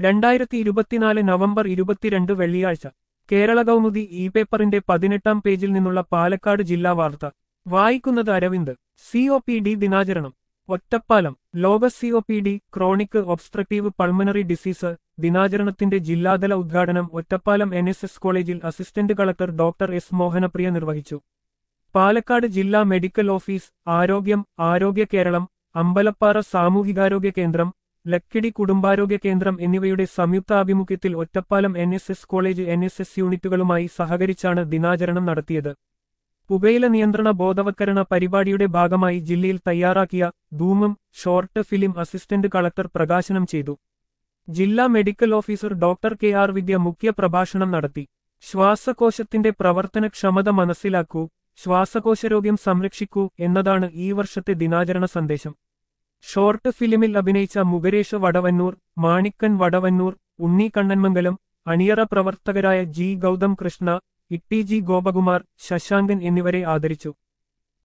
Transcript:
രണ്ടായിരത്തി ഇരുപത്തിനാല് നവംബർ ഇരുപത്തിരണ്ട് വെള്ളിയാഴ്ച കേരള കൗമുദി ഇ പേപ്പറിന്റെ പതിനെട്ടാം പേജിൽ നിന്നുള്ള പാലക്കാട് ജില്ലാ വാർത്ത വായിക്കുന്നത് Aravind C O P D ദിനാചരണം ഒറ്റപ്പാലം ലോക C O P D chronic obstructive pulmonary disease ദിനാചരണത്തിന്റെ ജില്ലാതല ഉദ്ഘാടനം ഒറ്റപ്പാലം എൻ എസ് എസ് കോളേജിൽ assistant collector doctor S Mohanapriya നിർവഹിച്ചു പാലക്കാട് ജില്ലാ മെഡിക്കൽ ഓഫീസ് ആരോഗ്യം ആരോഗ്യ കേരളം അമ്പലപ്പാറ സാമൂഹികാരോഗ്യ കേന്ദ്രം ലക്കിടി കുടുംബാരോഗ്യ കേന്ദ്രം എന്നിവയുടെ സംയുക്താഭിമുഖ്യത്തിൽ Ottapalam N S S college N S S യൂണിറ്റുകളുമായി സഹകരിച്ചാണ് ദിനാചരണം നടത്തിയത് പുകയില നിയന്ത്രണ ബോധവത്കരണ പരിപാടിയുടെ ഭാഗമായി ജില്ലയിൽ തയ്യാറാക്കിയ Dhoomam short film assistant collector പ്രകാശനം ചെയ്തു ജില്ലാ medical officer doctor K R Vidya മുഖ്യ പ്രഭാഷണം നടത്തി ശ്വാസകോശത്തിന്റെ പ്രവർത്തനക്ഷമത മനസ്സിലാക്കൂ ശ്വാസകോശരോഗ്യം സംരക്ഷിക്കൂ എന്നതാണ് ഈ വർഷത്തെ ദിനാചരണ സന്ദേശം ഷോർട്ട് ഫിലിമിൽ അഭിനയിച്ച മുകരേഷ് വടവന്നൂർ മാണിക്കൻ വടവന്നൂർ ഉണ്ണി കണ്ണൻമംഗലം അണിയറ പ്രവർത്തകരായ ജി ഗൗതം കൃഷ്ണ ഇട്ടി ജി ഗോപകുമാർ ശശാങ്കൻ എന്നിവരെ ആദരിച്ചു